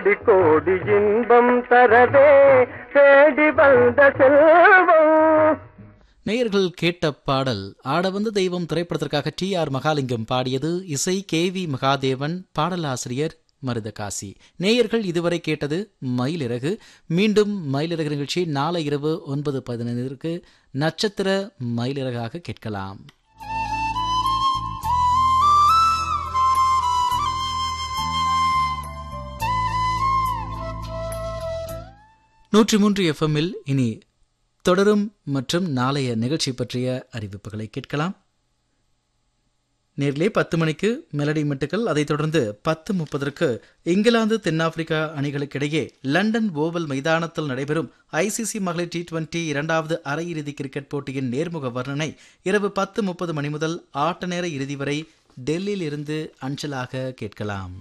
கோடி கோடி இன்பம் தரவே தேடி வந்த செல்வம் நேயர்கள் கேட்ட பாடல் ஆட வந்த தெய்வம் திரைப்படத்திற்காக டி ஆர் மகாலிங்கம் பாடியது இசை கே வி மகாதேவன் பாடலாசிரியர் மருதகாசி நேயர்கள் இதுவரை கேட்டது மயிலிறகு மீண்டும் மயிலிறகு நிகழ்ச்சி நாளை இரவு ஒன்பது பதினைந்திற்கு நட்சத்திர மயிலிறகாக கேட்கலாம் நூற்றி மூன்று எஃப்எம்மில் இனி தொடரும் மற்றும் நாளைய நிகழ்ச்சி பற்றிய அறிவிப்புகளை கேட்கலாம் நேரிலே பத்து மணிக்கு மெலடி மெட்டுக்கள் அதைத் தொடர்ந்து பத்து முப்பதற்கு இங்கிலாந்து தென்னாப்பிரிக்கா அணிகளுக்கிடையே லண்டன் ஓவல் மைதானத்தில் நடைபெறும் ஐசிசி மகளிர் டி டுவெண்டி இரண்டாவது அரையிறுதி கிரிக்கெட் போட்டியின் நேர்முக வர்ணனை இரவு பத்து முப்பது மணி முதல் ஆட்ட நேர இறுதி வரை டெல்லியில் இருந்து அஞ்சலாக கேட்கலாம்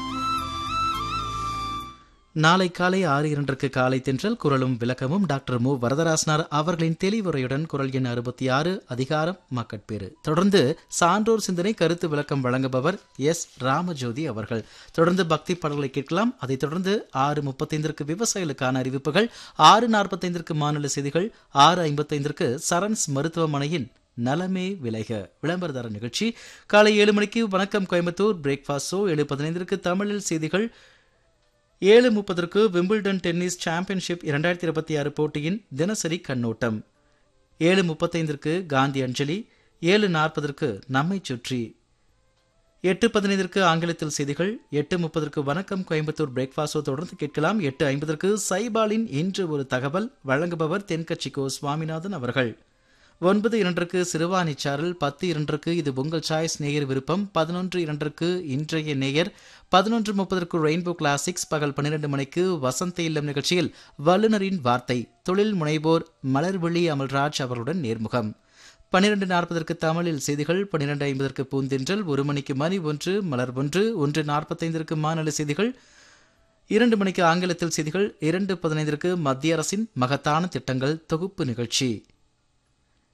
நாளை காலை ஆறு இரண்டுக்கு காலை தென்றல் குரலும் விளக்கமும் டாக்டர் மு வரதராசனார் அவர்களின் தெளிவுரையுடன் குரல் எண் அறுபத்தி ஆறு அதிகாரம் மக்கட்பேறு தொடர்ந்து சான்றோர் சிந்தனை கருத்து விளக்கம் வழங்குபவர் எஸ் ராமஜோதி அவர்கள் தொடர்ந்து பக்தி பாடல்களை கேட்கலாம் அதைத் தொடர்ந்து ஆறு முப்பத்தைந்திற்கு விவசாயிகளுக்கான அறிவிப்புகள் ஆறு நாற்பத்தைந்திற்கு மாநில செய்திகள் ஆறு ஐம்பத்தைந்திற்கு சரண்ஸ் மருத்துவமனையின் நலமே விளைக விளம்பரதார நிகழ்ச்சி காலை ஏழு மணிக்கு வணக்கம் கோயம்புத்தூர் பிரேக்ஃபாஸ்ட் ஷோ ஏழு பதினைந்திற்கு தமிழில் செய்திகள் ஏழு முப்பதற்கு விம்பிள்டன் டென்னிஸ் சாம்பியன்ஷிப் இரண்டாயிரத்தி இருபத்தி ஆறு போட்டியின் தினசரி கண்ணோட்டம் ஏழு முப்பத்தைந்திற்கு காந்தி அஞ்சலி ஏழு நாற்பதற்கு நம்மை சுற்றி எட்டு பதினைந்திற்கு ஆங்கிலத்தில் செய்திகள் எட்டு முப்பதற்கு வணக்கம் கோயம்புத்தூர் பிரேக்ஃபாஸ்டோ தொடர்ந்து கேட்கலாம் எட்டு ஐம்பதற்கு சைபாலின் இன்று ஒரு தகவல் வழங்குபவர் தென்கட்சிக்கோ சுவாமிநாதன் அவர்கள் ஒன்பது இரண்டுக்கு சிறுவாணி சாரல் பத்து இரண்டுக்கு இது உங்கள் சாய்ஸ் நேயர் விருப்பம் பதினொன்று இரண்டுக்கு இன்றைய நேயர் பதினொன்று முப்பதற்கு ரெயின்போ கிளாசிக்ஸ் பகல் பன்னிரண்டு மணிக்கு வசந்த இல்லம் நிகழ்ச்சியில் வல்லுநரின் வார்த்தை தொழில் முனைவோர் மலர்விழி அமல்ராஜ் அவர்களுடன் நேர்முகம் பன்னிரண்டு நாற்பதற்கு தமிழில் செய்திகள் பன்னிரண்டு ஐம்பதற்கு பூந்தென்றல் ஒரு மணிக்கு மணி ஒன்று மலர் ஒன்று ஒன்று நாற்பத்தைந்திற்கு மாநில செய்திகள் இரண்டு மணிக்கு ஆங்கிலத்தில் செய்திகள் இரண்டு பதினைந்திற்கு மத்திய அரசின் மகத்தான திட்டங்கள் தொகுப்பு நிகழ்ச்சி